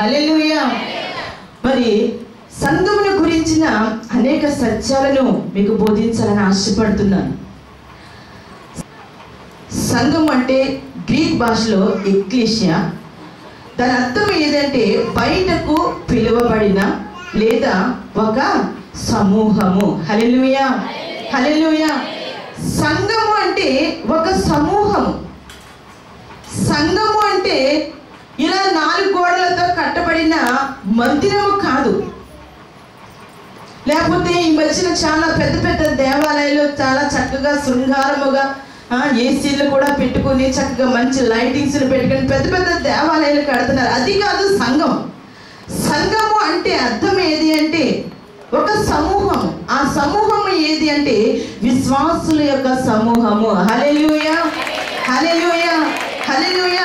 హల్లెలూయా మరి సంఘమును గురించిన అనేక సత్యాలను మీకు బోధించాలని ఆశపడుతున్నాను సంఘం అంటే గ్రీక్ భాషలో ఎక్లీషియా దాని అర్థం ఏదంటే బయటకు పిలువబడిన లేదా ఒక సమూహము హల్లెలూయా హల్లెలూయా సంఘము అంటే ఒక సమూహము సంఘము అంటే ఇలా నాలుగు గోడలతో కట్టబడిన మందిరము కాదు లేకపోతే ఈ మధ్యన చాలా పెద్ద పెద్ద దేవాలయాలు చాలా చక్కగా శృంగారముగా ఆ, ఏసీలు కూడా పెట్టుకుని చక్కగా మంచి లైటింగ్స్ పెట్టుకుని పెద్ద పెద్ద దేవాలయాలు కడుతున్నారు అది కాదు సంఘం సంఘము అంటే అర్థం ఏది అంటే ఒక సమూహం ఆ సమూహం ఏది అంటే విశ్వాసుల యొక్క సమూహము హల్లెలూయా హల్లెలూయా హల్లెలూయా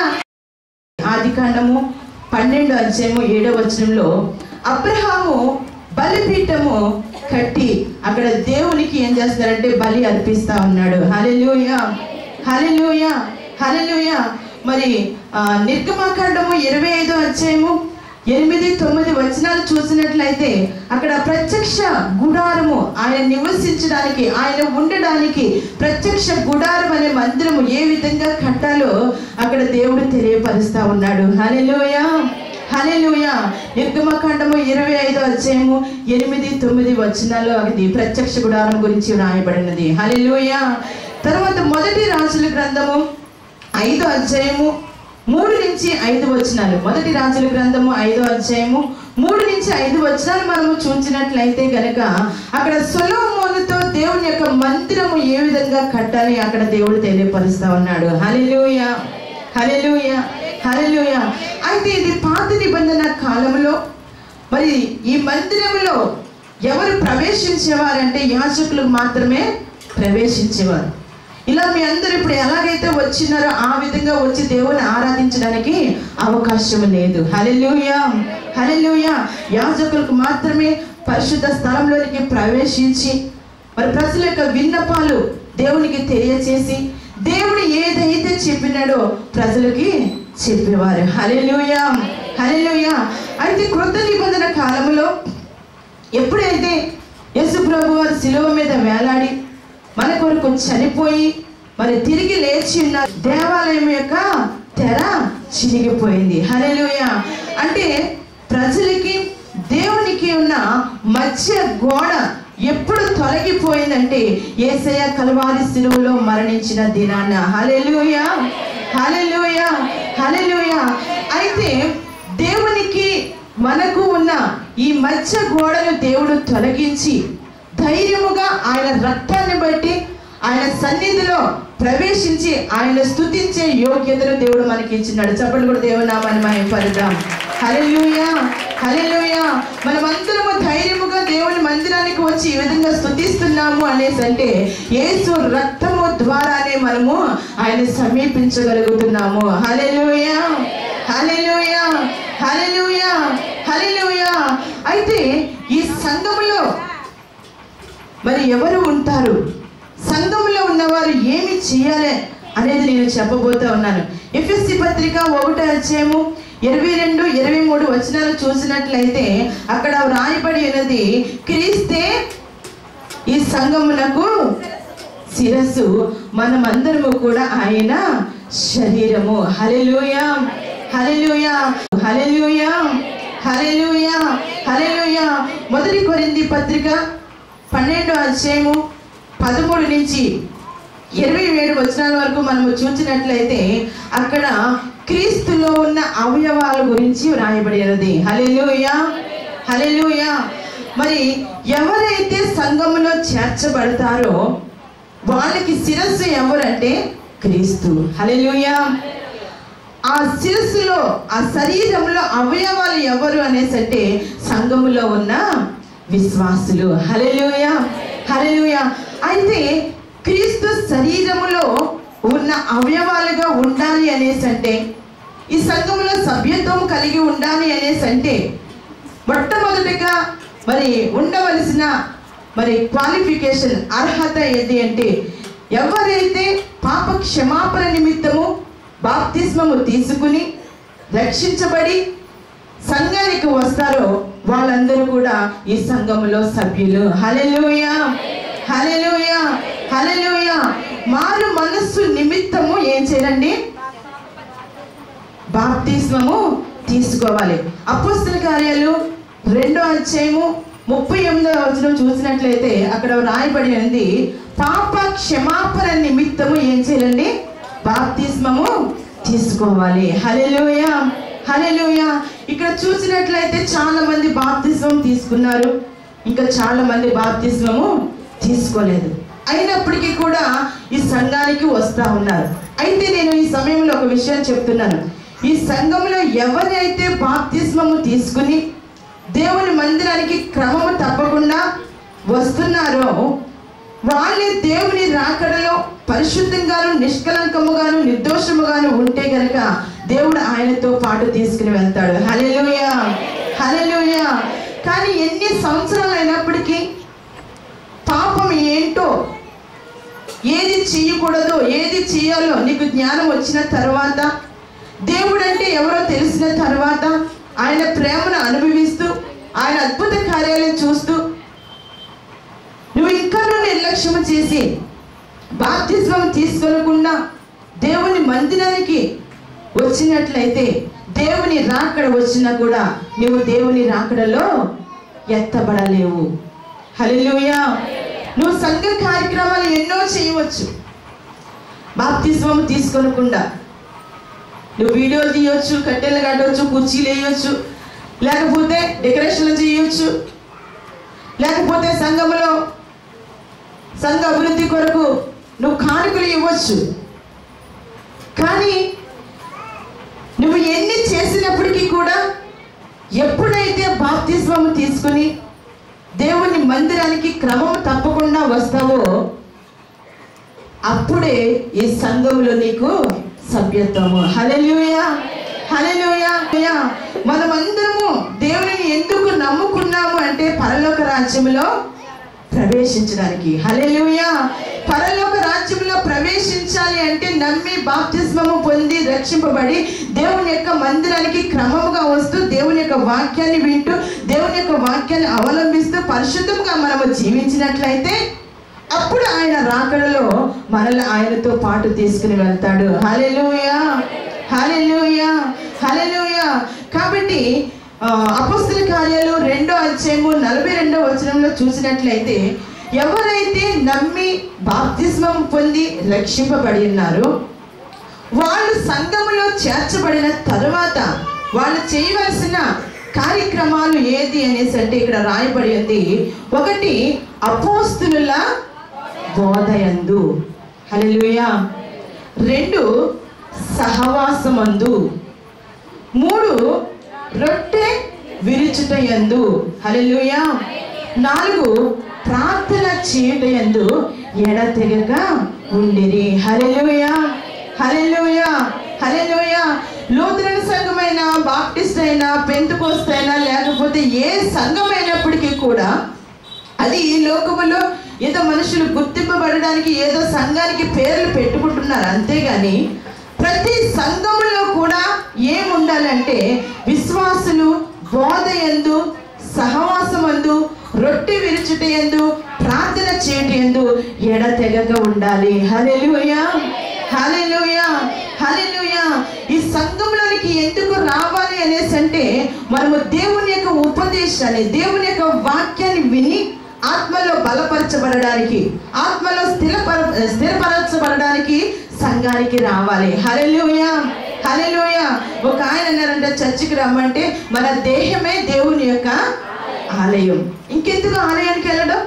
ఆది కాండము పన్నెండు అధ్యాయము ఏడవ వచనంలో అబ్రహాము బలిపీఠము కట్టి అక్కడ దేవునికి ఏం చేస్తున్నారంటే బలి అర్పిస్తా ఉన్నాడు హల్లెలూయా హల్లెలూయా హల్లెలూయా మరి ఆ, నిర్గమాకాండము ఇరవై ఐదో అధ్యాయము ఎనిమిది తొమ్మిది వచనాలు చూసినట్లయితే అక్కడ ప్రత్యక్ష గుడారము ఆయన నివసించడానికి ఆయన ఉండడానికి ప్రత్యక్ష గుడారం అనే మందిరము ఏ విధంగా కట్టాలో అక్కడ దేవుడు తెలియపరుస్తా ఉన్నాడు హల్లెలూయా హల్లెలూయా నిర్గమకాండము ఇరవై ఐదో అధ్యాయము ఎనిమిది తొమ్మిది వచనాలు అది ప్రత్యక్ష గుడారం గురించి రాయబడినది హల్లెలూయా తర్వాత మొదటి రాజుల గ్రంథము ఐదో అధ్యాయము మూడు నుంచి ఐదు వచనాలు మొదటి రాజుల గ్రంథము ఐదో అధ్యాయము మూడు నుంచి ఐదు వచనాలు మనము చూసినట్లయితే గనక అక్కడ సొలోమోనుతో దేవుని యొక్క మందిరము ఏ విధంగా కట్టాలి అక్కడ దేవుడు తెలియపరుస్తా ఉన్నాడు హల్లెలూయా హల్లెలూయా హల్లెలూయా అయితే ఇది పాత నిబంధన కాలంలో మరి ఈ మందిరంలో ఎవరు ప్రవేశించేవారంటే యాజకులు మాత్రమే ప్రవేశించేవారు ఇలా మీ అందరూ ఇప్పుడు ఎలాగైతే వచ్చినారో ఆ విధంగా వచ్చి దేవుని ఆరాధించడానికి అవకాశం లేదు హల్లెలూయా హల్లెలూయా యాజకులకు మాత్రమే పరిశుద్ధ స్థలంలోనికి ప్రవేశించి మరి ప్రజల యొక్క విన్నపాలు దేవునికి తెలియచేసి దేవుడు ఏదైతే చెప్పినాడో ప్రజలకి చెప్పేవారు హల్లెలూయా హల్లెలూయా అయితే కృత నిబంధన కాలంలో ఎప్పుడైతే యేసు ప్రభు వారు శిలువ మీద వేలాడి మన కొరకు చనిపోయి మరి తిరిగి లేచి ఉన్న దేవాలయం యొక్క తెర చిరిగిపోయింది హల్లెలూయా అంటే ప్రజలకి దేవునికి ఉన్న మధ్య గోడ ఎప్పుడు తొలగిపోయిందంటే ఏసయ్య కలవారి శిలువలో మరణించిన దినాన హల్లెలూయా హల్లెలూయా హల్లెలూయా అయితే దేవునికి మనకు ఉన్న ఈ మధ్య గోడను దేవుడు తొలగించి ధైర్యముగా ఆయన రక్తాన్ని బట్టి ఆయన సన్నిధిలో ప్రవేశించి ఆయన స్తుతించే యోగ్యతను దేవుడు మనకి ఇచ్చినాడు చెప్పండి కూడా దేవుడు నామాన్ని మనం పరుదాం హల్లెలూయా హల్లెలూయా మనమందరము ధైర్యముగా దేవుని మందిరానికి వచ్చి ఈ విధంగా స్తుతిస్తున్నాము అనేసి అంటే యేసు రక్తము ద్వారానే మనము ఆయన సమీపించగలుగుతున్నాము హల్లెలూయా హల్లెలూయా హల్లెలూయా హల్లెలూయా అయితే ఈ సంఘములో మరి ఎవరు ఉంటారు సంఘంలో ఉన్నవారు ఏమి చేయాలి అనేది నేను చెప్పబోతా ఉన్నాను ఎఫ్ఎస్సి పత్రిక ఒకటో అధ్యాయము ఇరవై రెండు ఇరవై మూడు వచనాలు చూసినట్లయితే అక్కడ వ్రాయబడి ఉన్నది క్రీస్తే ఈ సంఘమునకు శిరస్సు మనమందరము కూడా ఆయన శరీరము హల్లెలూయా హల్లెలూయా హల్లెలూయా హల్లెలూయా హల్లెలూయా మొదటి కొరింది పత్రిక పన్నెండో అధ్యాయము పదమూడు నుంచి ఇరవై ఏడు వచనాల వరకు మనము చూసినట్లయితే అక్కడ క్రీస్తులో ఉన్న అవయవాల గురించి వ్రాయబడి ఉన్నది హల్లెలూయా హల్లెలూయా మరి ఎవరైతే సంఘములో చేర్చబడతారో వాళ్ళకి శిరస్సు ఎవరంటే క్రీస్తు హల్లెలూయా ఆ శిరస్సులో ఆ శరీరంలో అవయవాలు ఎవరు అనేసి అంటే సంఘములో ఉన్న విశ్వాసులు హల్లెలూయా హల్లెలూయా అయితే క్రీస్తు శరీరములో ఉన్న అవయవాలుగా ఉండాలి అనేసి అంటే ఈ సంఘములో సభ్యత్వం కలిగి ఉండాలి అనేసి అంటే మొట్టమొదటిగా మరి ఉండవలసిన మరి క్వాలిఫికేషన్ అర్హత ఏది అంటే ఎవరైతే పాప క్షమాపణ నిమిత్తము బాప్తిస్మము తీసుకుని రక్షించబడి సంఘ సంఘానికి వస్తారో వాళ్ళందరూ కూడా ఈ సంఘములో సభ్యులు హల్లెలూయా హల్లెలూయా హల్లెలూయా మారు మనస్సు నిమిత్తము ఏం చేయండి బాప్తిస్మము తీసుకోవాలి అపోస్తుల కార్యాలు రెండో అధ్యాయము ముప్పై ఎనిమిదో వచనం చూసినట్లయితే అక్కడ రాయబడి ఉంది పాప క్షమాపణ నిమిత్తము ఏం చేయాలండి బాప్తిస్మము తీసుకోవాలి హల్లెలూయా హల్లెలూయా ఇక్కడ చూసినట్లయితే చాలా మంది బాప్తిస్మం తీసుకున్నారు ఇంకా చాలా మంది బాప్తిస్మము తీసుకోలేదు అయినప్పటికీ కూడా ఈ సంఘానికి వస్తా ఉన్నారు అయితే నేను ఈ సమయంలో ఒక విషయం చెప్తున్నాను ఈ సంఘంలో ఎవరైతే బాప్తిస్మము తీసుకుని దేవుని మందిరానికి క్రమము తప్పకుండా వస్తున్నారో వాళ్ళే దేవుని రాకడలో పరిశుద్ధంగాను నిష్కలంకముగాను నిర్దోషముగాను ఉంటే గనక దేవుడు ఆయనతో పాటు తీసుకుని వెళ్తాడు హల్లెలూయా హల్లెలూయా కానీ ఎన్ని సంవత్సరాలు అయినప్పటికీ పాపం ఏంటో ఏది చేయకూడదో ఏది చేయాలో నీకు జ్ఞానం వచ్చిన తర్వాత దేవుడు అంటే ఎవరో తెలిసిన తర్వాత ఆయన ప్రేమను అనుభవిస్తూ ఆయన అద్భుత కార్యాలను చూస్తూ నువ్వు ఇంకా నిర్లక్ష్యం చేసి బాప్తిస్మం తీసుకోకుండా దేవుని మందిరానికి వచ్చినట్లయితే దేవుని రాకడ వచ్చినా కూడా నువ్వు దేవుని రాకడలో ఎత్తబడలేవు హల్లెలూయా నువ్వు సంఘ కార్యక్రమాలు ఎన్నో చేయవచ్చు బాప్తిస్మం తీసుకోనకుండా నువ్వు వీడియోలు తీయొచ్చు కట్టెలు కట్టవచ్చు కుర్చీలు వేయొచ్చు లేకపోతే డెకరేషన్లు చేయొచ్చు లేకపోతే సంఘంలో సంఘ అభివృద్ధి కొరకు నువ్వు కానుకలు ఇవ్వచ్చు కానీ నువ్వు ఎన్ని చేసినప్పటికీ కూడా ఎప్పుడైతే బాప్తిస్మము తీసుకుని దేవుని మందిరానికి క్రమం తప్పకుండా వస్తావో అప్పుడే ఈ సంఘంలో నీకు సభ్యత్వము హల్లెలూయా హల్లెలూయా మనమందరము దేవునిని ఎందుకు నమ్ముకున్నాము అంటే పరలోక రాజ్యములో ప్రవేశించడానికి హల్లెలూయా పరలోక రాజ్యంలో ప్రవేశించాలి అంటే నమ్మి బాప్తిస్మము పొంది రక్షింపబడి దేవుని యొక్క మందిరానికి క్రమముగా వస్తూ దేవుని యొక్క వాక్యాన్ని వింటూ దేవుని యొక్క వాక్యాన్ని అవలంబిస్తూ పరిశుద్ధంగా మనము జీవించినట్లయితే అప్పుడు ఆయన రాకడలో మనల్ని ఆయనతో పాటు తీసుకుని వెళ్తాడు హల్లెలూయా హల్లెలూయా హల్లెలూయా కాబట్టి ఆ, అపొస్తల కార్యాలు రెండో అధ్యాయము నలభై రెండో వచనంలో చూసినట్లయితే ఎవరైతే నమ్మి బాప్తిస్మం పొంది రక్షింపబడి ఉన్నారో వాళ్ళు సంఘములో చేర్చబడిన తరువాత వాళ్ళు చేయవలసిన కార్యక్రమాలు ఏది అనేసి అంటే ఇక్కడ రాయబడి ఉంది ఒకటి అపోస్తుల బోధయందు హల్లెలూయా రెండు సహవాసమందు మూడు రొట్టె విరుచుటయందు హల్లెలూయా నాలుగు ప్రార్థన చేయుటయందు ఎడతెగక ఉండిరి హల్లెలూయా హల్లెలూయా హల్లెలూయా లూథరన్ సంఘమైన బాప్టిస్ట్ అయినా పెంతుకోస్ట్ అయినా లేకపోతే ఏ సంఘం అయినప్పటికీ కూడా అది ఈ లోకములో ఏదో మనుషులు గుర్తింపబడడానికి ఏదో సంఘానికి పేర్లు పెట్టుకుంటున్నారు అంతేగాని ప్రతి సంఘములో కూడా ఏముండాలంటే విశ్వాసులు బోధ ఎందు సహవాసమందు రొట్టె విరుచుట ఎందు ప్రార్థన చేయట ఎందు ఎడతెగక ఉండాలి హల్లెలూయా హల్లెలూయా హల్లెలూయా ఈ సంఘంలోనికి ఎందుకు రావాలి అనేసి అంటే మనము దేవుని యొక్క ఉపదేశాన్ని దేవుని యొక్క వాక్యాన్ని విని ఆత్మలో బలపరచబడడానికి ఆత్మలో స్థిరపర స్థిరపరచబడడానికి సంఘానికి రావాలి హల్లెలూయా హల్లెలూయా ఒక ఆయన అన్నారంటే చర్చికి రమ్మంటే మన దేహమే దేవుని యొక్క ఆలయం ఇంకెందుకు ఆలయానికి వెళ్ళడం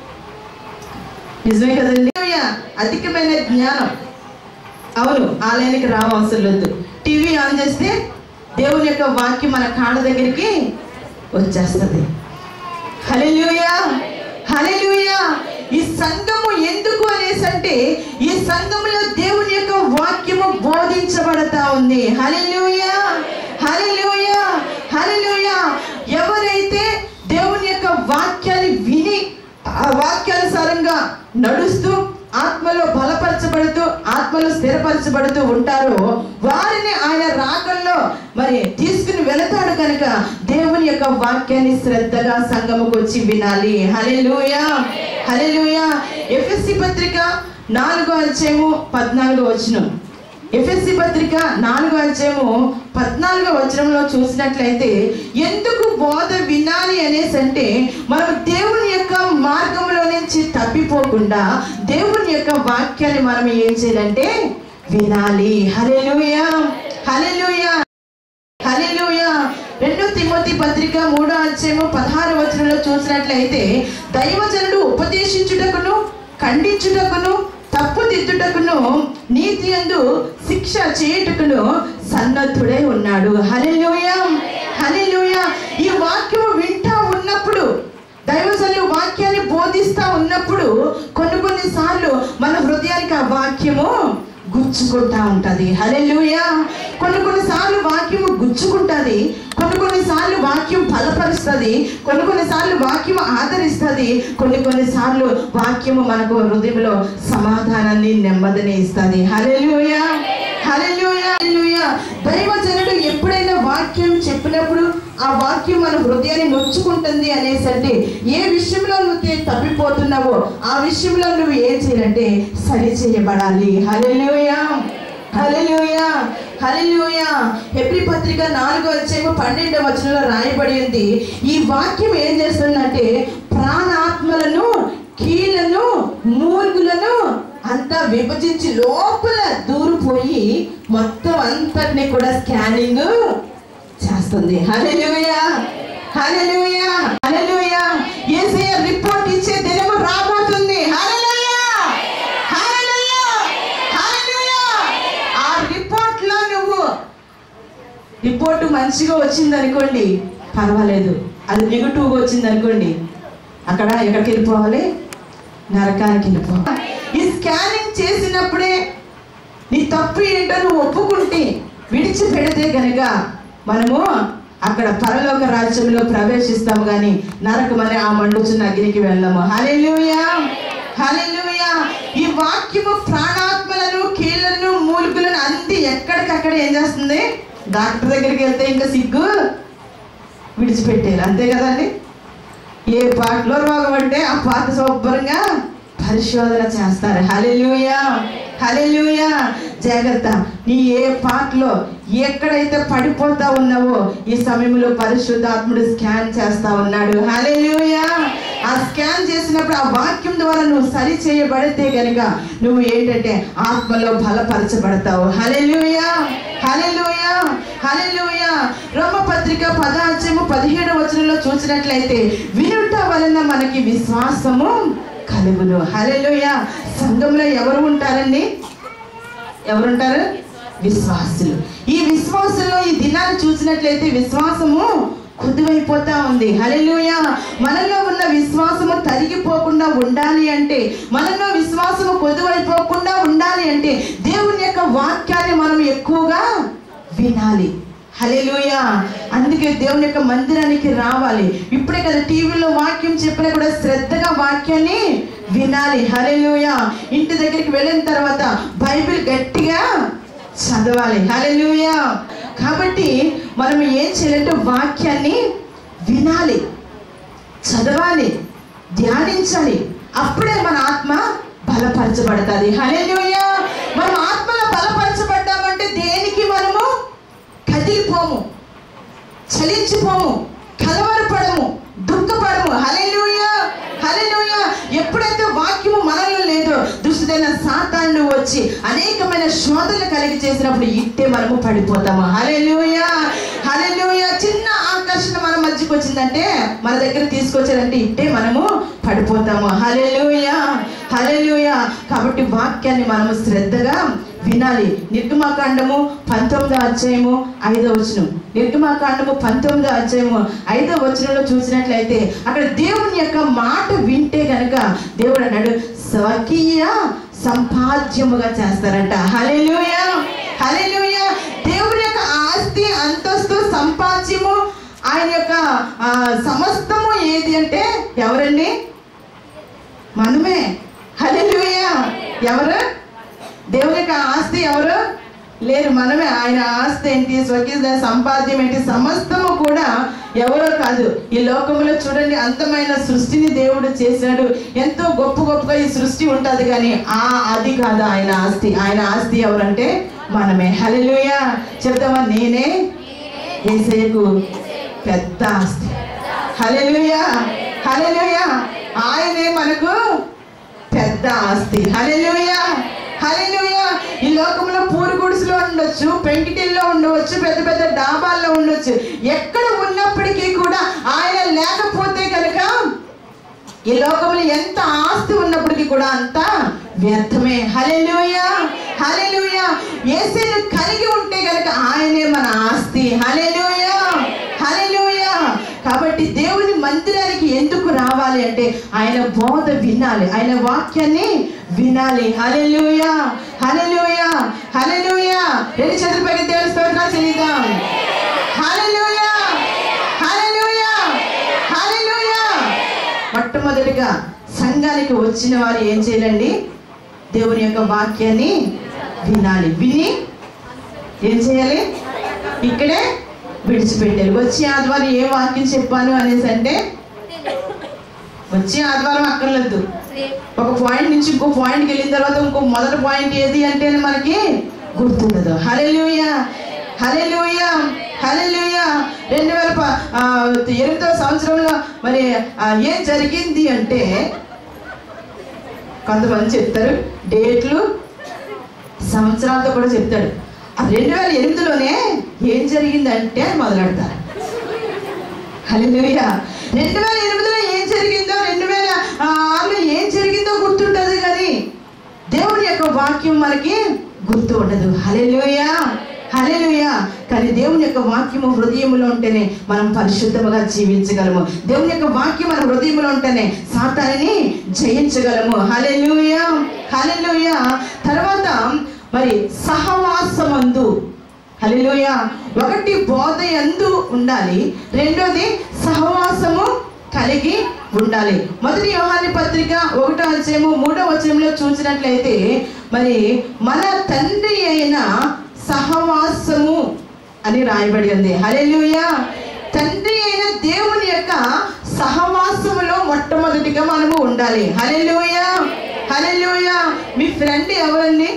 నిజమే కదండి హల్లెలూయా. అధికమైన జ్ఞానం అవును ఆలయానికి రావవసరం లేదు టీవీ ఆన్ చేస్తే దేవుని యొక్క వాక్యం మన కాళ్ళ దగ్గరికి వచ్చేస్తుంది హల్లెలూయా హల్లెలూయా ఈ సంఘము ఎందుకు అనేసి అంటే ఈ సంఘములో దేవుని యొక్క వాక్యము బోధించబడతా ఉంది హల్లెలూయా హల్లెలూయా హల్లెలూయా ఎవరైతే దేవుని యొక్క వాక్యాన్ని విని ఆ వాక్యానుసారంగా నడుస్తూ ఆత్మలో బలపరచబడుతూ ఆత్మలో స్థిరపరచబడుతూ ఉంటారో వారిని ఆయన రాకల్లో మరి తీసుకుని వెళతాడు కనుక దేవుని యొక్క వాక్యాన్ని శ్రద్ధగా సంగముకు వచ్చి వినాలి హల్లెలూయా హల్లెలూయా ఎఫ్ఎస్సి పత్రిక నాలుగో అధ్యాయము పద్నాలుగో వచనం ఎఫ్ఎస్సి పత్రిక నాలుగో అధ్యాయము పద్నాలుగో వచనంలో చూసినట్లయితే ఎందుకు బోధ వినాలి అనేసి అంటే మనం దేవుని యొక్క మార్గంలో నుంచి తప్పిపోకుండా దేవుని యొక్క వాక్యాన్ని మనం ఏం చేయాలంటే వినాలి హల్లెలూయా హల్లెలూయా హల్లెలూయా రెండో తిమోతి పత్రిక మూడో అధ్యాయము పదహారు వచనంలో చూసినట్లయితే దైవజనుడు ఉపదేశించుటకును ఖండించుటకును తప్పు దిద్దుటకును నీతి యందు శిక్ష చేయుటకును సన్నద్ధుడై ఉన్నాడు హల్లెలూయా హల్లెలూయా ఈ వాక్యము వింటా ఉన్నప్పుడు దైవజనులు వాక్యాన్ని బోధిస్తా ఉన్నప్పుడు కొన్ని కొన్ని సార్లు మన హృదయానికి ఆ వాక్యము గుచ్చుకుంటా ఉంటది హల్లెలూయా కొన్ని కొన్ని సార్లు వాక్యము గుచ్చుకుంటది కొన్ని కొన్ని సార్లు వాక్యం బలపరుస్తుంది కొన్ని కొన్ని సార్లు వాక్యము ఆదరిస్తుంది కొన్ని కొన్ని సార్లు వాక్యము మనకు హృదయంలో సమాధానాన్ని నెమ్మదిని ఇస్తుంది హల్లెలూయా హల్లెలూయా హల్లెలూయా దైవజనుడు ఎప్పుడైనా వాక్యం చెప్పినప్పుడు ఆ వాక్యం మన హృదయాన్ని నొచ్చుకుంటుంది అనేసి అంటే ఏ విషయంలో నువ్వు తే- తప్పిపోతున్నావో ఆ విషయంలో నువ్వు ఏం చేయాలంటే సరి చేయబడాలి హల్లెలూయా హల్లెలూయా హల్లెలూయా హెబ్రీ పత్రిక నాలుగో అధ్యాయము పన్నెండవ వచనంలో రాయబడి ఉంది ఈ వాక్యం ఏం చేస్తుందంటే ప్రాణాత్మలను కీళ్లను మూలుగులను అంతా విభజించి లోపల దూరిపోయి మొత్తం అంతటిని కూడా స్కానింగ్ చేస్తుంది హల్లెలూయా హల్లెలూయా హల్లెలూయా యేసయ్య రిపోర్ట్ ఇచ్చే దినము రాబోతుంది హల్లెలూయా హల్లెలూయా హల్లెలూయా ఆ రిపోర్ట్ లో నువ్వు రిపోర్ట్ మంచిగా వచ్చింది అనుకోండి పర్వాలేదు అది నెగిటివ్గా వచ్చింది అనుకోండి అక్కడ ఎక్కడికి వెళ్ళిపోవాలి నరకానికి వెళ్ళిపోవాలి ఈ స్కానింగ్ చేసినప్పుడే నీ తప్పు ఏంటో నువ్వు ఒప్పుకుంటే విడిచిపెడితే గనక మనము అక్కడ పరలోక రాజ్యంలో ప్రవేశిస్తాము కానీ నరకమని ఆ మండుచున్న అగ్నికి వెళ్ళము హల్లెలూయా హల్లెలూయా ఈ వాక్యము ప్రాణాత్మలను కీళ్లను మూలుగులను అంది ఎక్కడికక్కడ ఏం చేస్తుంది డాక్టర్ దగ్గరికి వెళ్తే ఇంకా సిగ్గు విడిచిపెట్టేది అంతే కదండి ఏ పాటలో రోగం అంటే ఆ పాట శుభ్రంగా పరిశోధన చేస్తారు హల్లెలూయా హల్లెలూయా జాగ్రత్త నీ ఏ పాటలో ఎక్కడైతే పడిపోతా ఉన్నావో ఈ సమయంలో పరిశుద్ధాత్ముడు స్కాన్ చేస్తా ఉన్నాడు హల్లెలూయా ఆ స్కాన్ చేసినప్పుడు ఆ వాక్యం ద్వారా నువ్వు సరి చేయబడితే గనుక నువ్వు ఏంటంటే ఆత్మలో బలపరచబడతావు హల్లెలూయా హల్లెలూయా హల్లెలూయా రోమపత్రిక పదార్థము పదిహేడు వచనంలో చూసినట్లయితే వినుట వలన మనకి విశ్వాసము కలుగును హల్లెలూయా సంఘంలో ఎవరు ఉంటారండి ఎవరుంటారు విశ్వాసులు ఈ విశ్వాసంలో ఈ దినాన్ని చూసినట్లయితే విశ్వాసము కుదువైపోతా ఉంది హల్లెలూయా మనలో ఉన్న విశ్వాసము తరిగిపోకుండా ఉండాలి అంటే మనలో విశ్వాసము కొదువైపోకుండా ఉండాలి అంటే దేవుని యొక్క వాక్యాన్ని మనం ఎక్కువగా వినాలి హల్లెలూయా అందుకే దేవుని యొక్క మందిరానికి రావాలి ఇప్పుడే కదా టీవీలో వాక్యం చెప్పినా కూడా శ్రద్ధగా వాక్యాన్ని వినాలి హల్లెలూయా ఇంటి దగ్గరికి వెళ్ళిన తర్వాత బైబిల్ గట్టిగా చదవాలి హల్లెలూయా కాబట్టి మనం ఏం చేయాలంటే వాక్యాన్ని వినాలి చదవాలి ధ్యానించాలి అప్పుడే మన ఆత్మ బలపరచబడుతుంది హల్లెలూయా మనం ఆత్మలో బలపరచబడ్డామంటే దేనికి మనము కదిలిపోము చలించిపోము కలవరపడము దుఃఖపడము హల్లెలూయా హల్లెలూయా ఎప్పుడైతే వాక్యము మనలో లేదో దుష్టుడైన సాతాను వచ్చి అనేకమైన శోధనలు కలిగి చేసినప్పుడు ఇట్టే మనము పడిపోతాము హల్లెలూయా హల్లెలూయా చిన్న ఆకర్షణ మన మధ్యకి వచ్చిందంటే మన దగ్గర తీసుకొచ్చారంటే ఇట్టే మనము పడిపోతాము హల్లెలూయా హల్లెలూయా కాబట్టి వాక్యాన్ని మనము శ్రద్ధగా వినాలి నిర్గమాకాండము పంతొమ్మిదో అధ్యాయము ఐదో వచనం నిర్గమాకాండము పంతొమ్మిదో అధ్యాయము ఐదో వచనంలో చూసినట్లయితే అక్కడ దేవుని యొక్క మాట వింటే గనక దేవుడు అన్నాడు స్వకీయ సంపాద్యముగా చేస్తారంట హల్లెలూయా హల్లెలూయా దేవుని యొక్క ఆస్తి అంతస్తు సంపాద్యము ఆయన యొక్క ఆ, సమస్తము ఏది అంటే ఎవరండి మనమే హల్లెలూయా ఎవరు దేవుని యొక్క ఆస్తి ఎవరు లేరు మనమే ఆయన ఆస్తి ఏంటి స్వకీయ సంపాద్యం ఏంటి సమస్తము కూడా ఎవరో కాదు ఈ లోకంలో చూడండి అందమైన సృష్టిని దేవుడు చేశాడు ఎంతో గొప్ప గొప్పగా ఈ సృష్టి ఉంటుంది కానీ ఆ అది కాదు ఆయన ఆస్తి ఆయన ఆస్తి ఎవరంటే మనమే హల్లెలూయా చెప్తామా నేనే ఏసయ్యకు పెద్ద ఆస్తి హల్లెలూయా హల్లెలూయా ఆయనే మనకు పెద్ద ఆస్తి హల్లెలూయా హల్లెలూయా ఈ లోకంలో పూరు గుడిసెలో ఉండొచ్చు పెంకిటిల్లో ఉండవచ్చు పెద్ద పెద్ద డాబాల్లో ఉండొచ్చు ఎక్కడ ఉన్నప్పటికీ కూడా ఆయన లేకపోతే కనుక ఈ లోకంలో ఎంత ఆస్తి ఉన్నప్పటికీ కూడా అంత వ్యర్థమే హల్లెలూయా హల్లెలూయా యేసుని కలిగి ఉంటే కనుక ఆయనే మన ఆస్తి హల్లెలూయా హల్లెలూయా కాబట్టి దేవుని మందిరానికి ఎందుకు రావాలి అంటే ఆయన బోధ వినాలి ఆయన వాక్యాన్ని వినాలి హల్లెలూయా హల్లెలూయా హల్లెలూయా రెండు చేతుల పైకి దేవుని స్తోత్రాలు చెల్లిద్దాం హల్లెలూయా హల్లెలూయా హల్లెలూయా మొట్టమొదటిగా సంఘానికి వచ్చిన వారు ఏం చేయాలండి దేవుని యొక్క వాక్యాన్ని వినాలి విని ఏం చేయాలి ఇక్కడే విడిచిపెట్టాలి వచ్చే ఆదివారం ఏ వాక్యం చెప్పాను అనేసి అంటే వచ్చే ఆదివారం అక్కర్లేదు ఒక పాయింట్ నుంచి ఇంకో పాయింట్కి వెళ్ళిన తర్వాత ఇంకో మొదటి పాయింట్ ఏది అంటే మనకి గుర్తుండదు హల్లెలూయా హల్లెలూయా హల్లెలూయా రెండు వేల ప- ఆ, ఎనిమిదవ సంవత్సరంలో మరి ఆ, ఏం జరిగింది అంటే కొంతమంది చెప్తారు డేట్లు సంవత్సరాలతో కూడా చెప్తాడు ఆ రెండు వేల ఎనిమిదిలోనే ఏం జరిగిందంటే అని మొదలెడతారు హల్లెలూయా రెండు వేల ఎనిమిదిలో ఏం జరిగిందో రెండు వేల ఆరులో ఏం జరిగిందో గుర్తుంటుంది కానీ దేవుని యొక్క వాక్యం మనకి గుర్తు ఉండదు హల్లెలూయా హల్లెలూయా కానీ దేవుని యొక్క వాక్యము హృదయంలో ఉంటేనే మనం పరిశుద్ధముగా జీవించగలము దేవుని యొక్క వాక్యం మన హృదయంలో ఉంటేనే సాతాన్ని జయించగలము హల్లెలూయా హల్లెలూయా తర్వాత మరి సహవాసమందు హల్లెలూయా ఒకటి బోధ ఎందు ఉండాలి రెండోది సహవాసము కలిగి ఉండాలి మొదటి యోహాని పత్రిక ఒకటో అధ్యాయము మూడో వచనంలో చూసినట్లయితే మరి మన తండ్రి అయిన సహవాసము అని రాయబడి ఉంది హల్లెలూయా తండ్రి అయిన దేవుని యొక్క సహవాసములో మొట్టమొదటిగా మనము ఉండాలి హల్లెలూయా హల్లెలూయా మీ ఫ్రెండ్ ఎవరండి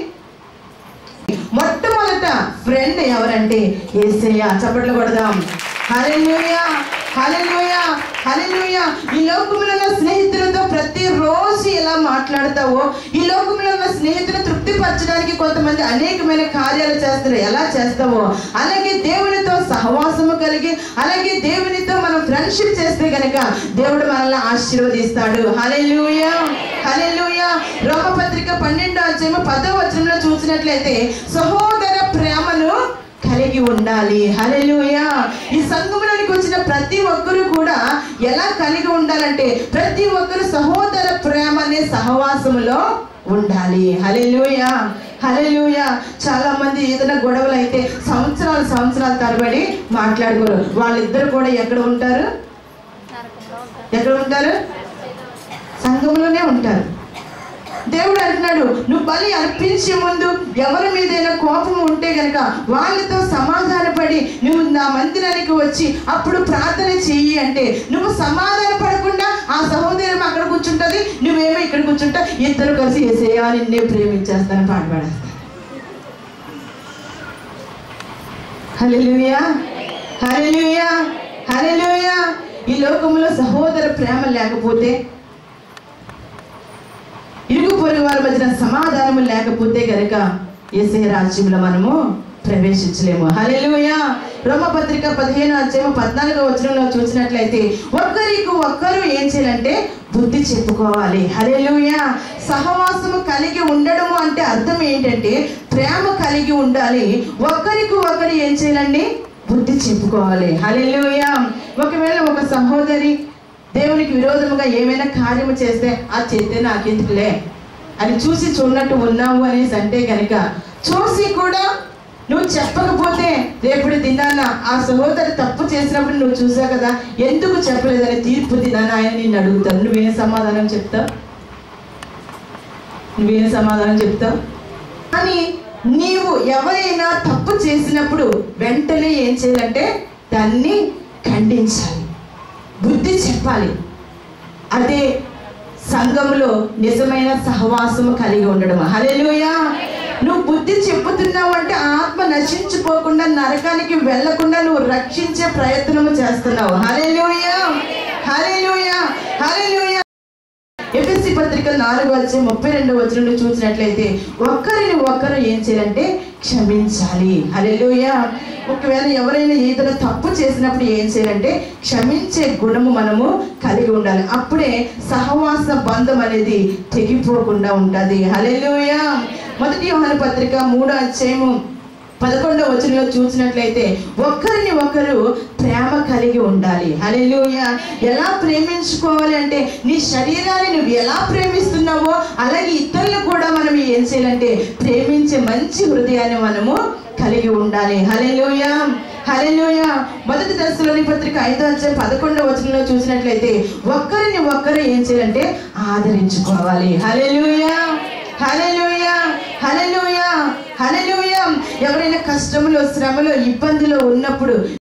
మొట్టమొదట ఫ్రెండ్ ఎవరంటే ఏసయ్య చప్పట్లు కొడదాం హల్లెలూయా హల్లెలూయా హల్లెలూయా ఈ లోకంలో ఉన్న స్నేహితులతో ప్రతిరోజు ఎలా మాట్లాడతావో ఈ లోకంలో ఉన్న స్నేహితులు తృప్తిపరచడానికి కొంతమంది అనేకమైన కార్యాలు చేస్తారు ఎలా చేస్తావో అలాగే దేవునితో సహవాసము కలిగి అలాగే దేవునితో మనం ఫ్రెండ్షిప్ చేస్తే కనుక దేవుడు మనల్ని ఆశీర్వదిస్తాడు హల్లెలూయా హల్లెలూయా రోమపత్రిక పన్నెండో అధ్యాయము పదో వచనంలో చూసినట్లయితే సహోదర ప్రేమను కలిగి ఉండాలి హల్లెలూయా ఈ సంఘంలోనికి వచ్చిన ప్రతి ఒక్కరు కూడా ఎలా కలిగి ఉండాలంటే ప్రతి ఒక్కరు సహోదర ప్రేమ అనే సహవాసములో ఉండాలి హల్లెలూయా హల్లెలూయా చాలా మంది ఏదైనా గొడవలు అయితే సంవత్సరాలు సంవత్సరాల తరబడి మాట్లాడుకోరు వాళ్ళిద్దరు కూడా ఎక్కడ ఉంటారు ఎక్కడ ఉంటారు సంఘంలోనే ఉంటారు దేవుడు అంటున్నాడు నువ్వు బలి అర్పించే ముందు ఎవరి మీదైనా కోపం ఉంటే గనక వాళ్ళతో సమాధానపడి నువ్వు నా మందిరానికి వచ్చి అప్పుడు ప్రార్థన చెయ్యి అంటే నువ్వు సమాధాన పడకుండా ఆ సహోదరం అక్కడ కూర్చుంటుంది నువ్వేమో ఇక్కడ కూర్చుంటా ఇద్దరు కలిసి ఏసేయా నిన్నే ప్రేమించేస్తాను పాట పాడేస్తాను హల్లెలూయా హల్లెలూయా హల్లెలూయా ఈ లోకంలో సహోదర ప్రేమ లేకపోతే ఇరుగు పొరుగు వారి మధ్యన సమాధానము లేకపోతే గనుక ఏసే రాజ్యంలో మనము ప్రవేశించలేము హల్లెలూయా రోమపత్రిక పదిహేను అధ్యాయం పద్నాలుగో వచనంలో చూసినట్లయితే ఒక్కరికి ఒక్కరు ఏం చేయాలంటే బుద్ధి చెప్పుకోవాలి హల్లెలూయా సహవాసము కలిగి ఉండడము అంటే అర్థం ఏంటంటే ప్రేమ కలిగి ఉండాలి ఒక్కరికి ఒకరు ఏం చేయాలండి బుద్ధి చెప్పుకోవాలి హల్లెలూయా ఒకవేళ ఒక సహోదరి దేవునికి విరోధముగా ఏమైనా కార్యము చేస్తే ఆ చేస్తే నాకెందుకులే అని చూసి చూడనట్టు ఉన్నావు అనేసి అంటే కనుక చూసి కూడా నువ్వు చెప్పకపోతే రేపటి దినాన ఆ సహోదరి తప్పు చేసినప్పుడు నువ్వు చూసావు కదా ఎందుకు చెప్పలేదని తీర్పు దినాన ఆయన నిన్ను అడుగుతాను నువ్వేం సమాధానం చెప్తావు నువ్వేం సమాధానం చెప్తావు కానీ నీవు ఎవరైనా తప్పు చేసినప్పుడు వెంటనే ఏం చేయాలంటే దాన్ని ఖండించాలి బుద్ధి చెప్పాలి అదే సంఘంలో నిజమైన సహవాసము కలిగి ఉండడం హల్లెలూయా నువ్వు బుద్ధి చెప్పుతున్నావు అంటే ఆత్మ నశించిపోకుండా నరకానికి వెళ్లకుండా నువ్వు రక్షించే ప్రయత్నము చేస్తున్నావు హల్లెలూయా హల్లెలూయా హల్లెలూయా ఎఫ్ఎస్సి పత్రిక నాలుగు వచ్చే ముప్పై రెండు వచ్చిన చూసినట్లయితే ఒక్కరిని ఒక్కరు ఏం చేయాలంటే క్షమించాలి హల్లెలూయా ఒకవేళ ఎవరైనా ఏదైనా తప్పు చేసినప్పుడు ఏం చేయాలంటే క్షమించే గుణము మనము కలిగి ఉండాలి అప్పుడే సహవాస బంధం అనేది తెగిపోకుండా ఉంటుంది హల్లెలూయా మొదటి యోహాను పత్రిక మూడో అధ్యాయము పదకొండవ వచనంలో చూసినట్లయితే ఒక్కరిని ఒకరు ప్రేమ కలిగి ఉండాలి హల్లెలూయా ఎలా ప్రేమించుకోవాలి అంటే నీ శరీరాన్ని నువ్వు ఎలా ప్రేమిస్తున్నావో అలాగే ఇతరులు కూడా మనం ఏం చేయాలంటే ప్రేమించే మంచి హృదయాన్ని మనము కలిగి ఉండాలి హల్లెలూయా హల్లెలూయా మొదటి దశలోని పత్రిక ఐదో అధ్యాయం పదకొండవ వచనంలో చూసినట్లయితే ఒక్కరిని ఒక్కరు ఏం చేయాలంటే ఆదరించుకోవాలి హల్లెలూయా హల్లెలూయా హల్లెలూయా హల్లెలూయా ఎవరైనా కష్టంలో శ్రమలో ఇబ్బందిలో ఉన్నప్పుడు